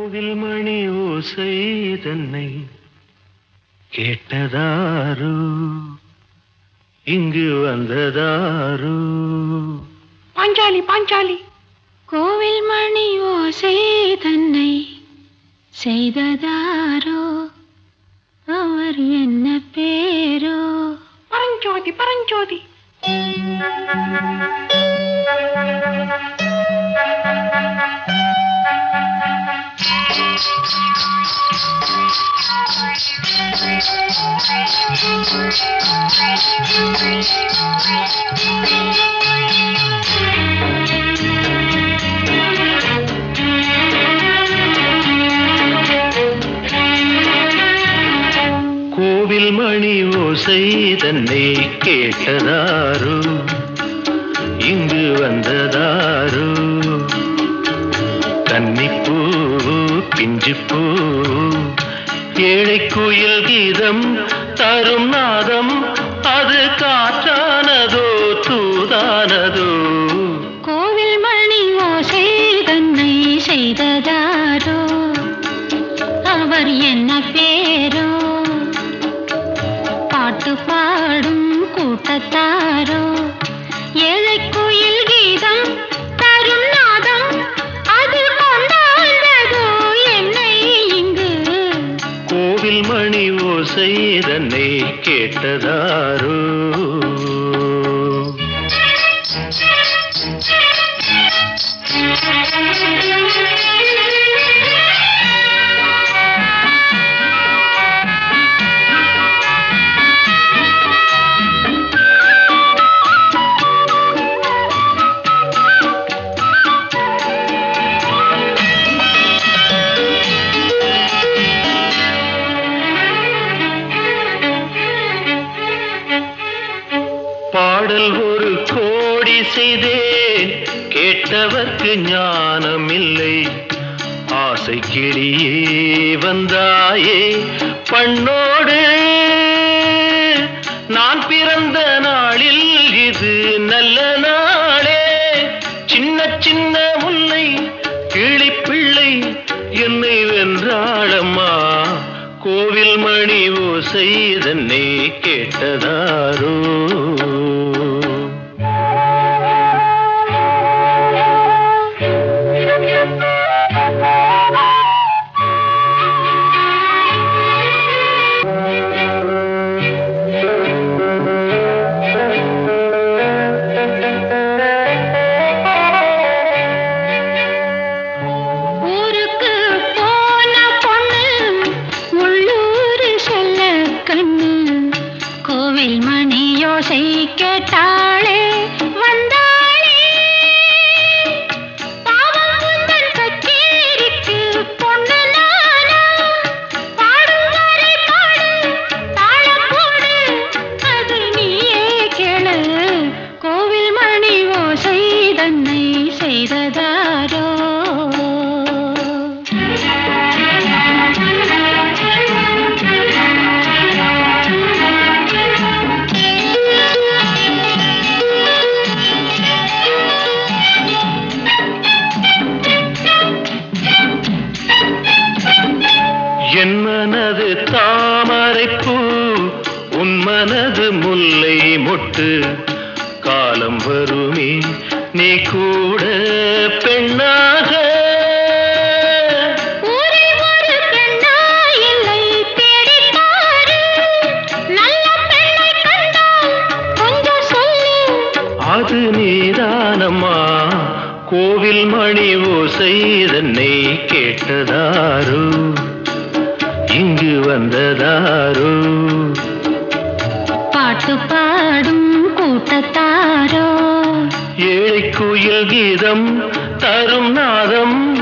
கோவில் மணி ஓசை தன்னை கேட்டதாரு இங்கு வந்ததாரு பாஞ்சாலி பாஞ்சாலி கோவில் மணி ஓசை தன்னை செய்ததாரோ அவர் என்ன பேரோ பரஞ்சோதி பரஞ்சோதி கோவில் மணி ஓசை தன்னை கேட்டதாரு இங்கு வந்ததாரு கன்னிப்பூ பிஞ்சுப்பூ ஏழை குயில் கீதம் தரும் நாதம் அது காற்றானதோ தூதானதோ கோவில் மணி ஓசை தன்னை செய்ததாரோ அவர் என்ன பேரோ பாட்டு பாடும் கூட்டத்தாரோ ஏழை குயில் கீதம் தரும் நாதம் அது கொண்டாண்டதோ என்னை இங்கு கோவில் மணி ஓசை தன்னை கேட்டதாரோ பாடல் ஒரு கோடி செய்தேன் கேட்டவர்க்கு ஞானம் இல்லை ஆசை கிளியே வந்தாயே பண்ணோடு நான் பிறந்த நாளில் இது நல்ல நாளே சின்ன சின்ன முல்லை கிளிப்பிள்ளை என்னை வென்றாளம்மா கோவில் மணி ஓசை தன்னை கேட்டதாரோ ஊருக்கு போன பொண்ணு உள்ளூர் செல்ல கண்ணு கோவில் மணி யோசை கேட்டாளே வந்தாளே பாவம் உந்தன் கச்சேரிக்கு பொண்ணு நானா பாடும் வரை பாடு தாளம் போடு அது நீயே கேளு கோவில் மணி ஓசை தன்னை செய்ததாரோ என் மனது தாமரைப்பூ உன் மனது முல்லை மொட்டு காலம் வருமே நீ கூட பெண்ணாக ஊரில் ஒரு பெண்ணா இல்லை தேடிப் பாரு. நல்ல பெண்ணை கண்டால் கொஞ்சம் சொல்லு. அது நீதானம்மா கோவில் மணி ஓசை தன்னை கேட்டதாரோ இங்கு வந்ததாரோ பாட்டு பாடும் கூட்டத்தாரோ ஏழை குயில் கீதம் தரும் நாதம்